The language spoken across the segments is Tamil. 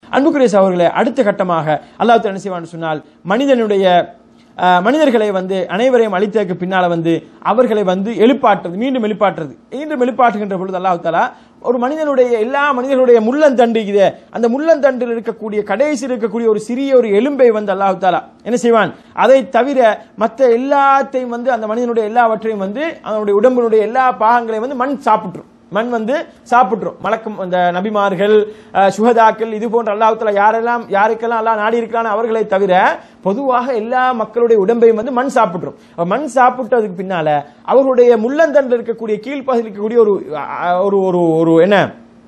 அன்புக்குரிய சகோதரர்களே அடுத்த கட்டமாக அல்லாஹ் தஆலா என்ன செய்வான்னு சொன்னால் மனிதனுடைய அஹ், மனிதர்களை வந்து அனைவரையும் அழித்ததற்கு பின்னால வந்து அவர்களை வந்து எழுப்பாற்றுறது மீண்டும் எழுப்பாற்றுறது மீண்டும் எழுப்பாற்றுகின்ற பொழுது அல்லாஹ் தாலா ஒரு மனிதனுடைய எல்லா மனிதர்களுடைய முள்ளந்தண்டு இது அந்த முள்ளந்தண்டில் இருக்கக்கூடிய கடைசி இருக்கக்கூடிய ஒரு சிறிய ஒரு எலும்பை வந்து அல்லாஹ் தாலா என்ன செய்வான் அதை தவிர மற்ற எல்லாத்தையும் வந்து அந்த மனிதனுடைய எல்லாவற்றையும் வந்து அவனுடைய உடம்பினுடைய எல்லா பாகங்களையும் வந்து மண் சாப்பிட்டுரும் மண் வந்து சாப்பிட்டுரும் மலக்கும் அந்த நபிமார்கள் அஹ், சுஹதாக்கள் இது போன்ற அல்லாஹ்வுத்தாலா யாரெல்லாம் யாருக்கெல்லாம் அல்லாஹ் நாடி இருக்கிறானோ அவர்களை தவிர பொதுவாக எல்லா மக்களுடைய உடம்பையும் வந்து மண் சாப்பிட்டுரும் அப்ப மண் சாப்பிட்டதுக்கு பின்னால அவர்களுடைய முள்ளந்தண்டில் இருக்கக்கூடிய கீழ்ப்பகுதியில் இருக்கக்கூடிய ஒரு அஹ், ஒரு ஒரு ஒரு என்ன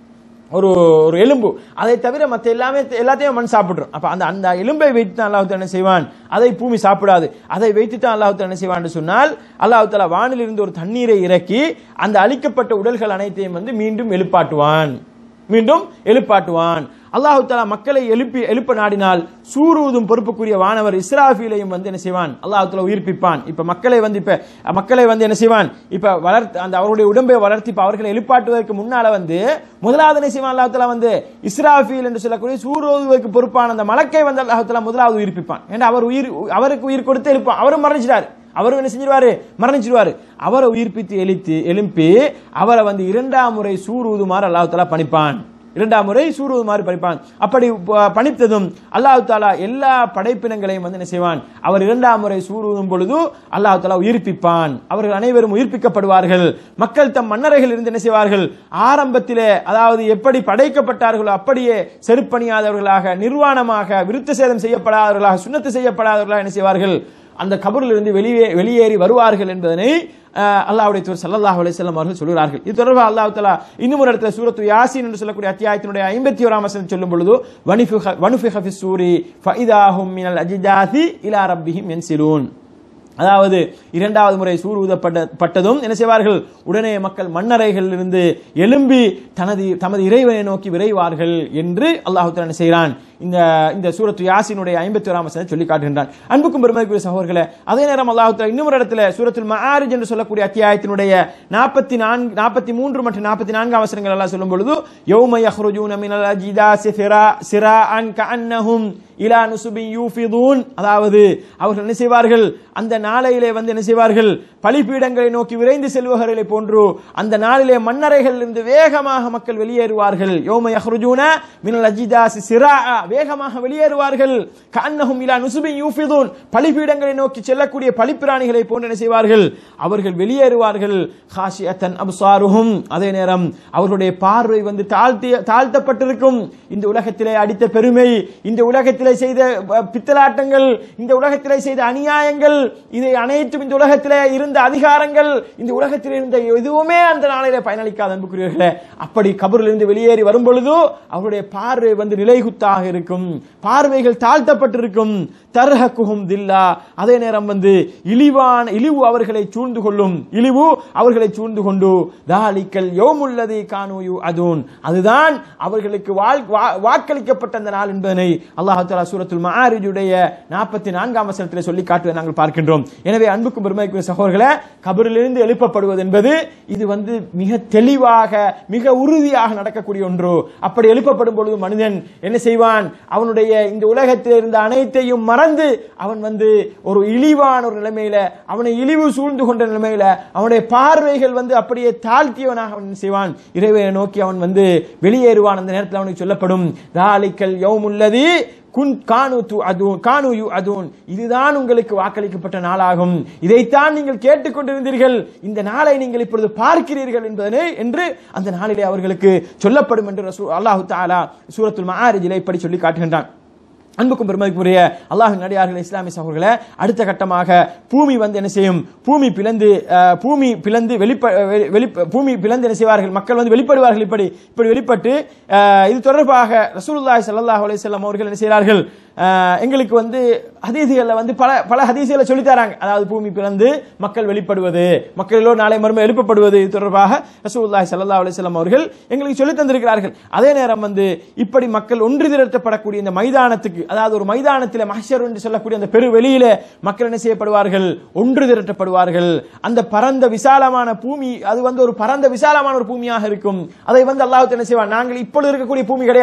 ஒரு ஒரு எலும்பு அதை தவிர மற்ற எல்லாமே எல்லாத்தையும் மண் சாப்பிட்ரும் அப்ப அந்த அந்த எலும்பை வைத்து தான் அல்லாஹ் என்ன செய்வான் அதை பூமி சாப்பிடாது அதை வைத்து தான் அல்லாஹ் என்ன செய்வான் என்று சொன்னால் அல்லாஹ் தாலா வானிலிருந்து ஒரு தண்ணீரை இறக்கி அந்த அழிக்கப்பட்ட உடல்கள் அனைத்தையும் வந்து மீண்டும் எழுப்பாட்டுவான் மீண்டும் எழுப்பாட்டுவான் அல்லாஹு தாலா மக்களை எழுப்பி எழுப்ப நாடினால் சூருவதும் பொறுப்புக்குரிய வானவர் இஸ்ராஃபீலையும் வந்து என்ன செய்வான் அல்லாஹ் தாலா உயிர்ப்பிப்பான் இப்ப மக்களை வந்து இப்ப மக்களை வந்து என்ன செய்வான் இப்ப வளர்த்து அந்த அவருடைய உடம்பை வளர்த்தி இப்ப அவர்களை எழுப்பாட்டுவதற்கு முன்னால வந்து முதலாவது என்ன செய்வான் அல்லாஹ் தாலா வந்து இஸ்ராஃபீல் என்று சொல்லக்கூடிய சூருவதற்கு பொறுப்பான அந்த மலக்கை வந்து அல்லாஹ் தாலா முதலாவது உயிர்ப்பிப்பான் ஏன்னா அவர் உயிர் அவருக்கு உயிர் கொடுத்து எழுப்பான் அவரும் மரணிச்சிட்டார் அவரும் என்ன செஞ்சிருவாரு மரணிச்சிருவாரு அவரை உயிர்ப்பித்து எழுத்து எழுப்பி அவரை வந்து இரண்டாம் முறை சூறுவதுமாறு அல்லாஹ் தாலா பணிப்பான் இரண்டாம் முறை சூறுவதுமாறு பணிப்பான் அப்படி ப- பணித்ததும் அல்லாஹ் தாலா எல்லா படைப்பினங்களையும் வந்து என்ன செய்வான் அவர் இரண்டாம் முறை சூறுவதும் பொழுது அல்லாஹ் தாலா உயிர்ப்பிப்பான் அவர்கள் அனைவரும் உயிர்ப்பிக்கப்படுவார்கள் மக்கள் தம் மன்னரைகள் இருந்து என்ன செய்வார்கள் ஆரம்பத்திலே அதாவது எப்படி படைக்கப்பட்டார்களோ அப்படியே செருப்பணியாதவர்களாக நிர்வாணமாக விருத்த சேதம் செய்யப்படாதவர்களாக சுண்ணத்து செய்யப்படாதவர்களாக என்ன செய்வார்கள் அந்த கபரில் இருந்து வெளியே வெளியேறி வருவார்கள் என்பதனை அஹ், அல்லாஹ்வுடைய தூர் சல்லல்லாஹு அலைஹி வஸல்லம் அவர்கள் சொல்கிறார்கள் இது தொடர்பாக அல்லாஹ் தஆலா இன்னும் ஒரு இடத்துல சூரத்து யாசீன் என்று சொல்லக்கூடிய அத்தியாயத்தினுடைய 51 வசனம் சொல்லும் பொழுது வனிஃபிக வனுஃபிக ஃபிஸ் சூரி ஃபஇதாஹும் மினல் அஜ்தாதி இலா ரப்பிஹிம் யன்சிலூன் அதாவது இரண்டாவது முறை சூர் ஊதப்பட்ட பட்டதும் என்ன செய்வார்கள் உடனே மக்கள் மண்ணறைகளில் இருந்து எழும்பி தனது தமது இறைவனை நோக்கி விரைவார்கள் என்று அல்லாஹ் தஆலா என்ன செய்கிறான் இந்த இந்த சூரத்து யாசினுடைய ஐம்பத்தி ஓராம் வசனம் சொல்லி காட்டுகின்றான் அன்புக்கும் பெருமதிக்குரிய சகோதரர்களே அதே நேரம் அல்லாஹ் தஆலா இன்னும் ஒரு இடத்துல சூரத்துல் மஆரிஜ் என்று சொல்லக்கூடிய அத்தியாயத்தினுடைய நாற்பத்தி நான்கு நாற்பத்தி மூன்று மற்றும் நாற்பத்தி நான்கு அவசரங்கள் எல்லாம் சொல்லும் பொழுது யௌம யஹ்ருஜூன மினல் அஜிதாசி சிரா சிராஅன் கஅன்னஹும் இலா நுசுபி யூஃபிதூன் அதாவது அவர்கள் என்ன செய்வார்கள் அந்த நாளையிலே வந்து என்ன செய்வார்கள் பலிபீடங்களை நோக்கி விரைந்து செல்வர்களை போன்று அந்த நாளிலே மன்னரைகள் இருந்து வேகமாக மக்கள் வெளியேறுவார்கள் யோம யஹ்ருஜூன மினல் அஜிதாசி சிரா வேகமாக வெளியேறுவார்கள் கஅன்னஹும் இலா நுசுபி யூஃபிதூன் பலிபீடங்களை நோக்கி செல்லக்கூடிய பலிப்பிராணிகளை போன்று என்ன செய்வார்கள் அவர்கள் வெளியேறுவார்கள் ஹாஷியத்தன் அப்சாருஹும் அதே நேரம் அவர்களுடைய பார்வை வந்து தாழ்த்திய தாழ்த்தப்பட்டிருக்கும் இந்த உலகத்திலே அடித்த பெருமை இந்த உலகத்திலே செய்த அஹ், பித்தலாட்டங்கள் இந்த உலகத்திலே செய்த அநியாயங்கள் இதை அனைத்தும் இந்த உலகத்திலே இருந்த அதிகாரங்கள் இந்த உலகத்தில் இருந்த எதுவுமே அந்த நாளிலே பயனளிக்காத அன்புக்குரியவர்களே அப்படி கபரிலிருந்து வெளியேறி வரும் பொழுது அவருடைய பார்வை வந்து நிலைகுத்தாக இருக்கும் பார்வைகள் தாழ்த்தப்பட்டிருக்கும் தர்ஹக்குஹும் தில்லா அதே நேரம் வந்து இழிவான இழிவு அவர்களை சூழ்ந்து கொள்ளும் இழிவு அவர்களை சூழ்ந்து கொண்டு தாலிக்கல் யோமுல்லதி கானூயு அதூன் அதுதான் அவர்களுக்கு வாழ்- வா- வாக்களிக்கப்பட்ட அந்த நாள் என்பதனை அல்லாஹ் தஆலா சூரத்துல் மஆரிஜுடைய நாற்பத்தி நான்காம் வசனத்திலே சொல்லி காட்டுவதை நாங்கள் பார்க்கின்றோம் எனவே அன்புக்கும் பெருமைக்குரிய சகோதரர்களே கபரிலிருந்து எழுப்பப்படுவது என்பது இது வந்து மிக தெளிவாக மிக உறுதியாக நடக்கக்கூடிய ஒன்று அப்படி எழுப்பப்படும் பொழுது மனிதன் என்ன செய்வான் அவனுடைய இந்த உலகத்தில் இருந்த அனைத்தையும் மறந்து அவன் வந்து ஒரு இழிவான ஒரு நிலைமையில அவனை இழிவு சூழ்ந்து கொண்ட நிலைமையில அவனுடைய பார்வைகள் வந்து அப்படியே தாழ்த்தியவனாக அவன் என்ன செய்வான் இறைவனை நோக்கி அவன் வந்து வெளியேறுவான் அந்த நேரத்தில் அவனுக்கு சொல்லப்படும் தாலிக்கல் யௌமுல்லதி குன் கானு து அதூன் கானு யு அதூன் இதுதான் உங்களுக்கு வாக்களிக்கப்பட்ட நாளாகும் இதைத்தான் நீங்கள் கேட்டுக்கொண்டிருந்தீர்கள் இந்த நாளை நீங்கள் இப்பொழுது பார்க்கிறீர்கள் என்பதனை என்று அந்த நாளிலே அவர்களுக்கு சொல்லப்படும் என்று ரசூ அல்லாஹு தாலா சூரத்துல் மஆரிஜிலே இப்படி சொல்லி காட்டுகின்றான் அன்புக்கும் பெருமதிக்குரிய அல்லாஹின் நடிகார்கள் இஸ்லாமிய சகோதரர்களே அடுத்த கட்டமாக பூமி வந்து என்ன செய்யும் பூமி பிளந்து அஹ், பூமி பிளந்து வெளிப்ப வெளி- வெளி- பூமி பிளந்து என்ன செய்வார்கள் மக்கள் வந்து வெளிப்படுவார்கள் இப்படி இப்படி வெளிப்பட்டு அஹ், இது தொடர்பாக ரசூலுல்லாஹி ஸல்லல்லாஹு அலைஹி வஸல்லம் அவர்கள் என்ன செய்கிறார்கள் அஹ், எங்களுக்கு வந்து ஹதீசுகளில் வந்து பல பல ஹதீசுகளை சொல்லி தராங்க அதாவது பூமி பிளந்து மக்கள் வெளிப்படுவது மக்கள் எல்லோரும் நாளை மறுமை எழுப்பப்படுவது இது தொடர்பாக ரசூலுல்லாஹி ஸல்லல்லாஹு அலைஹி வஸல்லம் அவர்கள் எங்களுக்கு சொல்லி தந்திருக்கிறார்கள் அதே நேரம் வந்து இப்படி மக்கள் ஒன்று திரட்டப்படக்கூடிய இந்த மைதானத்துக்கு அதாவது ஒரு மைதானத்தில் மஹ்ஷர் என்று சொல்லக்கூடிய அந்த பெரு வெளியில மக்கள் என்ன செய்யப்படுவார்கள் ஒன்று திரட்டப்படுவார்கள் அந்த பரந்த விசாலமான பூமி அது வந்து ஒரு பரந்த விசாலமான ஒரு பூமியாக இருக்கும் அதை வந்து அல்லாஹ் என்ன செய்வான் நாங்கள் இப்பொழுது இருக்கக்கூடிய பூமி கிடையாது அது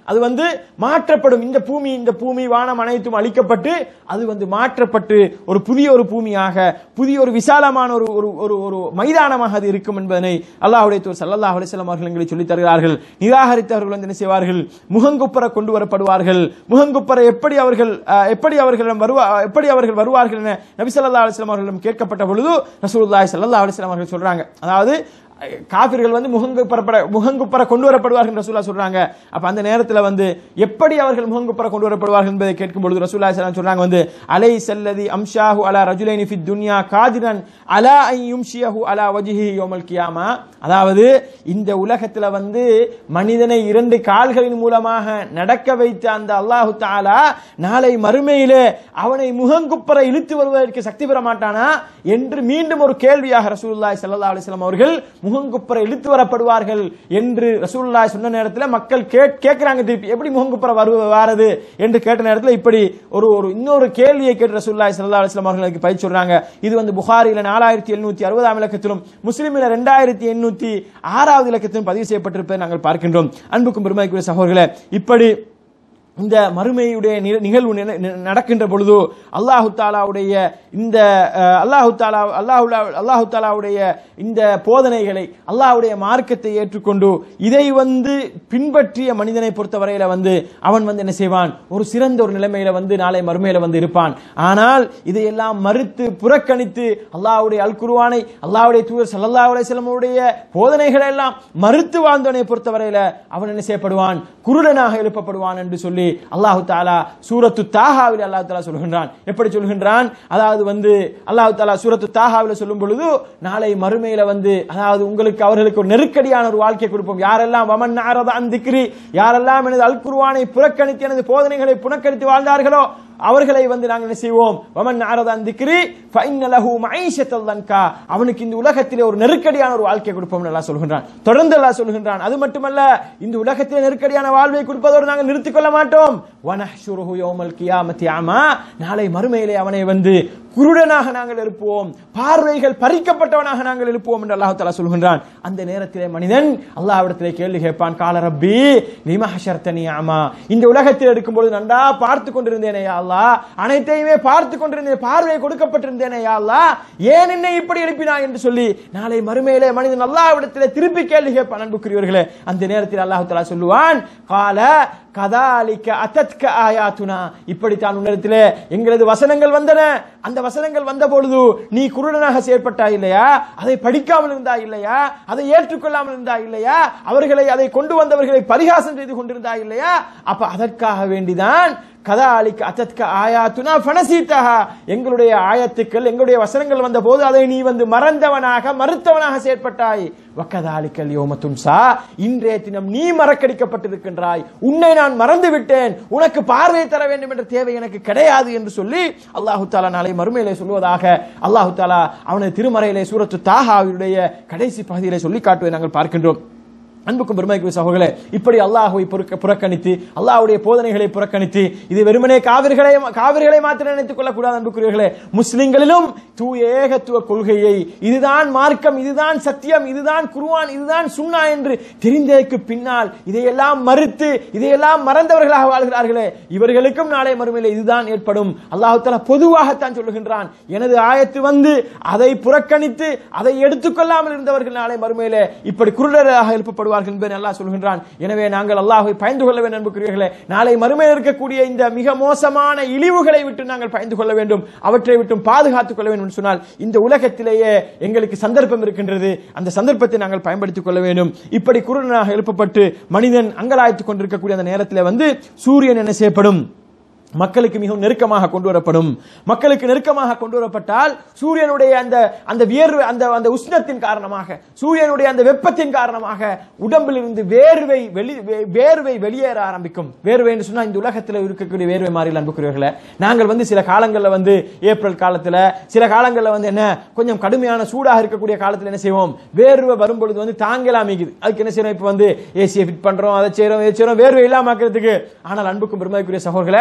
அது வந்து மாற்றப்படும் இந்த பூமி இந்த பூமி வானம் அனைத்தும் அழிக்கப்பட்டு அது வந்து மாற்றப்பட்டு ஒரு புதிய ஒரு பூமியாக புதிய ஒரு விசாலமான ஒரு ஒரு ஒரு ஒரு மைதானமாக அது இருக்கும் என்பதனை அல்லாஹ்வுடைய தூர் சல்லல்லாஹு அலைஹி வஸல்லம் அவர்கள் எங்களுக்கு சொல்லித் தருகிறார்கள் நிராகரித்தவர்கள் வந்து என்ன செய்வார்கள் முகங்குப்புற கொண்டு வரப்படுவார்கள் முகங்குப்புற எப்படி அவர்கள் அஹ், எப்படி அவர்களிடம் வருவா எப்படி அவர்கள் வருவார்கள் என நபி ஸல்லல்லாஹு அலைஹி வஸல்லம் அவர்களிடம் கேட்கப்பட்ட பொழுது ரசூலுல்லாஹி ஸல்லல்லாஹு அலைஹி வஸல்லம் அவர்கள் சொல்றாங்க அதாவது அஹ், காபிர்கள் வந்து முகங்குப்பரப்பட முகங்குப்பர கொண்டு வரப்படுவார்கள் ரசூலா சொல்றாங்க அப்ப அந்த நேரத்துல வந்து எப்படி அவர்கள் முகங்குப்பர கொண்டு வரப்படுவார்கள் என்பதை கேட்கும் பொழுது ரசூலா ஸல்லல்லாஹு சொல்றாங்க வந்து அலை சல்லதி அம்ஷாஹு அலா ரஜுலைனி ஃபித் துன்யா காதிரன் அலா ஐ யும்ஷியஹு அலா வஜ்ஹி யௌமல் கியாமா அதாவது இந்த உலகத்துல வந்து மனிதனை இரண்டு கால்களின் மூலமாக நடக்க வைத்த அந்த அல்லாஹு தாலா நாளை மறுமையிலே அவனை முகங்குப்பர இழுத்து வருவதற்கு சக்தி பெற மாட்டானா என்று மீண்டும் ஒரு கேள்வியாக ரசூலுல்லாஹி ஸல்லல்லாஹு அலைஹி வஸல்லம் அவர்கள் முகங்குப்புற இழுத்து வரப்படுவார்கள் என்று ரசூலுல்லாஹி சொன்ன நேரத்தில் மக்கள் கேட்- கேட்கிறாங்க திருப்பி எப்படி முகங்குப்புற வரு வாரது என்று கேட்ட நேரத்தில் இப்படி ஒரு ஒரு இன்னொரு கேள்வியை கேட்டு ரசூலுல்லாஹி ஸல்லல்லாஹு அலைஹி வஸல்லம் அவர்களுக்கு பயிற்சி சொல்றாங்க இது வந்து புகாரில நாலாயிரத்தி எழுநூத்தி அறுபதாம் இலக்கத்திலும் முஸ்லிமில ரெண்டாயிரத்தி எண்ணூத்தி ஆறாவது இலக்கத்திலும் பதிவு செய்யப்பட்டிருப்பதை நாங்கள் பார்க்கின்றோம் அன்புக்கும் பெருமைக்குரிய சகோதரர்களே இப்படி இந்த மறுமையுடைய நிக- நிகழ்வு நின- நி- நடக்கின்ற பொழுது அல்லாஹு தாலாவுடைய இந்த அஹ், அல்லாஹு தாலா அல்லாஹு அல்லாஹு தாலாவுடைய இந்த போதனைகளை அல்லாஹ்வுடைய மார்க்கத்தை ஏற்றுக்கொண்டு இதை வந்து பின்பற்றிய மனிதனை பொறுத்தவரையில வந்து அவன் வந்து என்ன செய்வான் ஒரு சிறந்த ஒரு நிலைமையில வந்து நாளை மறுமையில வந்து இருப்பான் ஆனால் இதையெல்லாம் மறுத்து புறக்கணித்து அல்லாஹ்வுடைய அல் குருவானை அல்லாஹ்வுடைய தூதர் ஸல்லல்லாஹு அலைஹி வஸல்லமுடைய போதனைகளை எல்லாம் மறுத்து வாழ்ந்தவனை பொறுத்தவரையில அவன் என்ன செய்யப்படுவான் குருடனாக எழுப்பப்படுவான் என்று சொல்லி அல்லாஹு தாலா சூரத்து தாஹாவில் அல்லாஹ் தாலா சொல்கின்றான் எப்படி சொல்கின்றான் அதாவது வந்து அல்லாஹு தாலா சூரத்து தாஹாவில் சொல்லும் பொழுது நாளை மறுமையில வந்து அதாவது உங்களுக்கு அவர்களுக்கு ஒரு நெருக்கடியான ஒரு வாழ்க்கை கொடுப்போம் யாரெல்லாம் வமன் நாரத அந்திக்ரி யாரெல்லாம் எனது அல் குர்ஆனை புறக்கணித்து எனது போதனைகளை புறக்கணித்து வாழ்ந்தார்களோ அவர்களை வந்து நாங்கள் என்ன செய்வோம் வமன் நாரத அந்திக்ரி ஃபைன்ன லஹு மஈஷத்தல் தன்கா அவனுக்கு இந்த உலகத்திலே ஒரு நெருக்கடியான ஒரு வாழ்க்கை கொடுப்போம் அல்லாஹ் சொல்கின்றான் தொடர்ந்து அல்லாஹ் சொல்கின்றான் அது மட்டுமல்ல இந்த உலகத்திலே நெருக்கடியான வாழ்வை கொடுப்பதோடு நாங்கள் நிறுத்திக் கொள்ள மாட்டோம் வனஹ்ஷுருஹு யௌமல் கியாமத்தி அமா நாளை மறுமையிலே அவனை வந்து குருடனாக நாங்கள் எழுப்புவோம் பார்வைகள் பறிக்கப்பட்டவனாக நாங்கள் எழுப்புவோம் என்று அல்லாஹ் தஆலா சொல்கின்றான் அந்த நேரத்திலே மனிதன் அல்லாஹ்விடத்திலே கேள்வி கேட்பான் கால ரப்பி லிமா ஹஷர்தனி அமா இந்த உலகத்தில் இருக்கும்போது நன்றா பார்த்து கொண்டிருந்தேனே யா அல்லாஹ் அனைத்தையுமே பார்த்து கொண்டிருந்தேன் பார்வை கொடுக்கப்பட்டிருந்தேனே யா அல்லாஹ் ஏன் என்னை இப்படி எழுப்பினாய் என்று சொல்லி நாளை மறுமையிலே மனிதன் அல்லாஹ்விடத்திலே திருப்பி கேள்வி கேட்பான் அன்புக்குரியவர்களே அந்த நேரத்தில் அல்லாஹ் தஆலா சொல்லுவான் கால கதாலிக்க அத்தத்க ஆயாத்துனா இப்படித்தான் உன்னிடத்திலே எங்களது வசனங்கள் வந்தன அந்த வசனங்கள் வந்த பொழுது நீ குருடனாக செயற்பட்டாய் இல்லையா அதை படிக்காமல் இருந்தாய் இல்லையா அதை ஏற்றுக்கொள்ளாமல் இருந்தாய் இல்லையா அவர்களை அதை கொண்டு வந்தவர்களை பரிகாசம் செய்து கொண்டிருந்தாய் இல்லையா அப்ப அதற்காக வேண்டிதான் கதாலிக்க அத்தத்க ஆயாத்துனா ஃபனசீத்தஹா எங்களுடைய ஆயத்துக்கள் எங்களுடைய வசனங்கள் வந்த போது அதை நீ வந்து மறந்தவனாக மறுத்தவனாக செயற்பட்டாய் வக்கதாலிக்கல் யோம துன்சா இன்றைய தினம் நீ மறக்கடிக்கப்பட்டிருக்கின்றாய் உன்னை நான் மறந்து விட்டேன் உனக்கு பார்வை தர வேண்டும் என்ற தேவை எனக்கு கிடையாது என்று சொல்லி அல்லாஹு தாலா நாளை மறுமையிலே சொல்வதாக அல்லாஹு தாலா அவனது திருமறையிலே சூரத்து தாஹாவுடைய கடைசி பகுதியிலே சொல்லி காட்டுவதை நாங்கள் பார்க்கின்றோம் அன்புக்கும் பெருமைக்குரிய சகோதரர்களே இப்படி அல்லாஹ்வை புறக்க- புறக்கணித்து அல்லாஹ்வுடைய போதனைகளை புறக்கணித்து இது வெறுமனே காவிர்களை காவிர்களை மாத்திரம் நினைத்துக் கொள்ளக்கூடாது அன்புக்குரியவர்களே முஸ்லிம்களிலும் தூய ஏகத்துவ கொள்கையை இதுதான் மார்க்கம் இதுதான் சத்தியம் இதுதான் குருவான் இதுதான் சுன்னா என்று தெரிந்ததற்கு பின்னால் இதையெல்லாம் மறுத்து இதையெல்லாம் மறந்தவர்களாக வாழ்கிறார்களே இவர்களுக்கும் நாளை மறுமையிலே இதுதான் ஏற்படும் அல்லாஹ் தஆலா பொதுவாகத்தான் சொல்லுகின்றான் எனது ஆயத்து வந்து அதை புறக்கணித்து அதை எடுத்துக்கொள்ளாமல் இருந்தவர்கள் நாளை மறுமையிலே இப்படி குருடராக எழுப்பப்படுவார்கள் என்பதை அல்லாஹ் சொல்கின்றான் எனவே நாங்கள் அல்லாஹ்வை பயந்து கொள்ள வேண்டும் அன்புக்குரியவர்களே நாளை மறுமையில் இருக்கக்கூடிய இந்த மிக மோசமான இழிவுகளை விட்டு நாங்கள் பயந்து கொள்ள வேண்டும் அவற்றை விட்டும் பாதுகாத்துக் கொள்ள வேண்டும் என்று சொன்னால் இந்த உலகத்திலேயே எங்களுக்கு சந்தர்ப்பம் இருக்கின்றது அந்த சந்தர்ப்பத்தை நாங்கள் பயன்படுத்திக் கொள்ள வேண்டும் இப்படி குருடனாக எழுப்பப்பட்டு மனிதன் அங்கலாய்த்துக் கொண்டிருக்கக்கூடிய அந்த நேரத்தில் வந்து சூரியன் என்ன செய்யப்படும் மக்களுக்கு மிகவும் நெருக்கமாக கொண்டு வரப்படும் மக்களுக்கு நெருக்கமாக கொண்டு வரப்பட்டால் சூரியனுடைய அந்த அந்த வியர்வை அந்த அந்த உஷ்ணத்தின் காரணமாக சூரியனுடைய அந்த வெப்பத்தின் காரணமாக உடம்பில் இருந்து வேர்வை வெளி வே- வேர்வை வெளியேற ஆரம்பிக்கும் வேர்வை என்று சொன்னா இந்த உலகத்தில் இருக்கக்கூடிய வேர்வை மாதிரி அன்புக்குரியவர்களே நாங்கள் வந்து சில காலங்களில் வந்து ஏப்ரல் காலத்துல சில காலங்களில் வந்து என்ன கொஞ்சம் கடுமையான சூடாக இருக்கக்கூடிய காலத்தில் என்ன செய்வோம் வேர்வை வரும்பொழுது வந்து தாங்கலாம் மிகுது அதுக்கு என்ன செய்யறோம் இப்போ வந்து ஏசியை ஃபிட் பண்றோம் அதை செய்றோம் இதை செய்றோம் வேர்வை இல்லாம ஆக்கிறதுக்கு ஆனால் அன்புக்கும் பெருமைக்குரிய சகோதரர்களே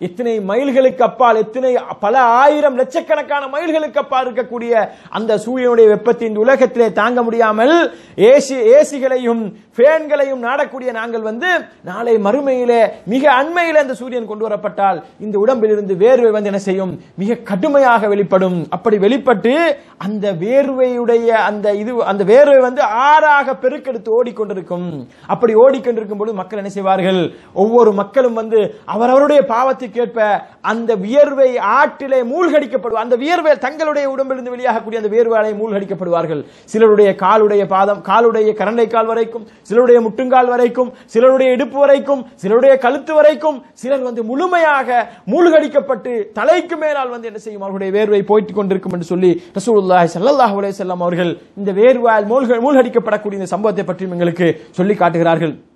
எத்தனை மைல்களுக்கு அப்பால் எத்தனை பல ஆயிரம் லட்சக்கணக்கான மைல்களுக்கு அப்பால் இருக்கக்கூடிய அந்த சூரியனுடைய வெப்பத்தை இந்த உலகத்திலே தாங்க முடியாமல் ஏசி ஏசிகளையும் ஃபேன்களையும் நாடக்கூடிய நாங்கள் வந்து நாளை மறுமையிலே மிக அண்மையிலே அந்த சூரியன் கொண்டு வரப்பட்டால் இந்த உடம்பில் இருந்து வேர்வை வந்து என்ன செய்யும் மிக கடுமையாக வெளிப்படும் அப்படி வெளிப்பட்டு அந்த வேர்வையுடைய அந்த இது அந்த வேர்வை வந்து ஆறாக பெருக்கெடுத்து ஓடிக்கொண்டிருக்கும் அப்படி ஓடிக்கொண்டிருக்கும் பொழுது மக்கள் என்ன செய்வார்கள் ஒவ்வொரு மக்களும் வந்து அவரவருடைய பாவத்துக்கேற்ப அந்த வியர்வை ஆற்றிலே மூழ்கடிக்கப்படுவார் அந்த வியர்வை தங்களுடைய உடம்பிலிருந்து வெளியாகக்கூடிய அந்த வேர்வாலை மூழ்கடிக்கப்படுவார்கள் சிலருடைய காலுடைய பாதம் காலுடைய கரண்டை கால் வரைக்கும் சிலருடைய முட்டுங்கால் வரைக்கும் சிலருடைய இடுப்பு வரைக்கும் சிலருடைய கழுத்து வரைக்கும் சிலர் வந்து முழுமையாக மூழ்கடிக்கப்பட்டு தலைக்கு மேலால் வந்து என்ன செய்யும் அவர்களுடைய வேர்வை போய்ட்டு கொண்டிருக்கும் என்று சொல்லி ரசூலுல்லாஹி ஸல்லல்லாஹு அலைஹி வஸல்லம் அவர்கள் இந்த வேர்வால் மூழ்க மூழ்கடிக்கப்படக்கூடிய இந்த சம்பவத்தை பற்றியும் எங்களுக்கு சொல்லி காட்டுகிறார்கள்